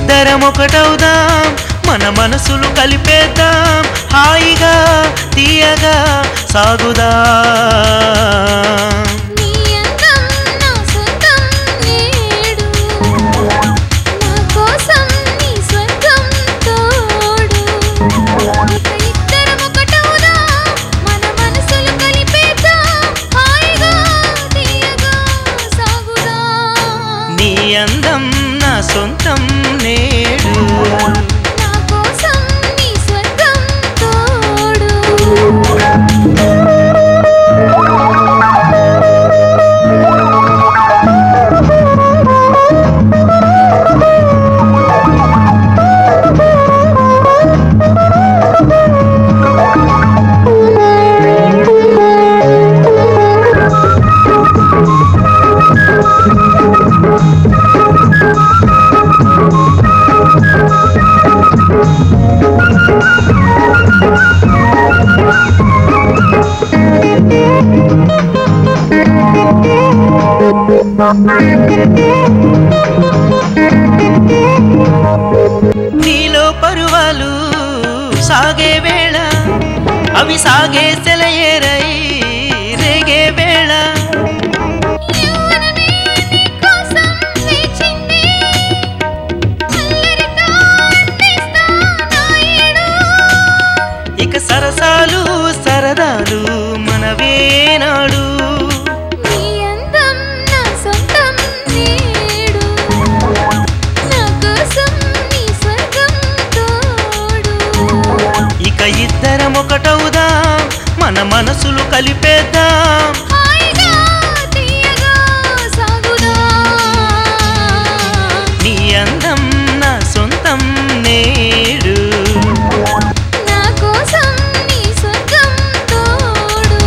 ఇద్దరం ఒకటవుదాం మన మనసులు కలిపేద్దాం హాయిగా తీయగా సాగుదాం నీ అందం నా సొంతం నేడు నా కోసం నీ స్వర్గం తోడు ఇక ఇద్దరం ఒకటవుదాం మన మనసులు కలిపేద్దాం హాయిగా తీయగా సాగుదాం నీ అందం నా సొంతం నేడు నా కోసం నీ స్వర్గం తోడు నీలో పరువాలు సాగే వేళ అవి సాగే సెలయేరై రేగే వేళ యవ్వనమే నీ కోసం వేచింది అల్లరితో అందిస్తా నా ఏడు ఇక సరసాలు సరదాలు మనవేనాడు నీ అందం నా సొంతం నేడు నా కోసం నీ స్వర్గం తోడు ఇక ఇద్దరం ఒకటవుదాం మన మనసులు కలిపేద్దాం హాయిగా తీయగా సాగుదాం నీ అందం నా సొంతం నేడు నా కోసం నీ స్వర్గం తోడు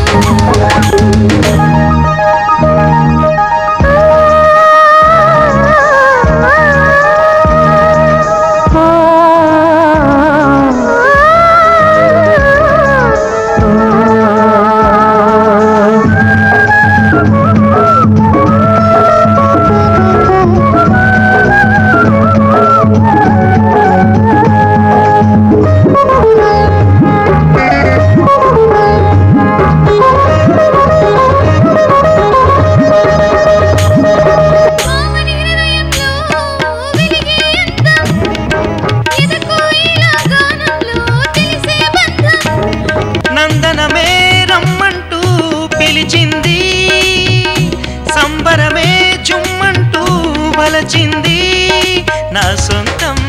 మామని హృదయంలో వెలిగే అందం ఎదకు ఇలా గానంలో తెలిసే బంధం నందనమే రమ్మంటూ పిలిచింది సంబరమే జుమ్మంటూ వలచింది నా సొంతం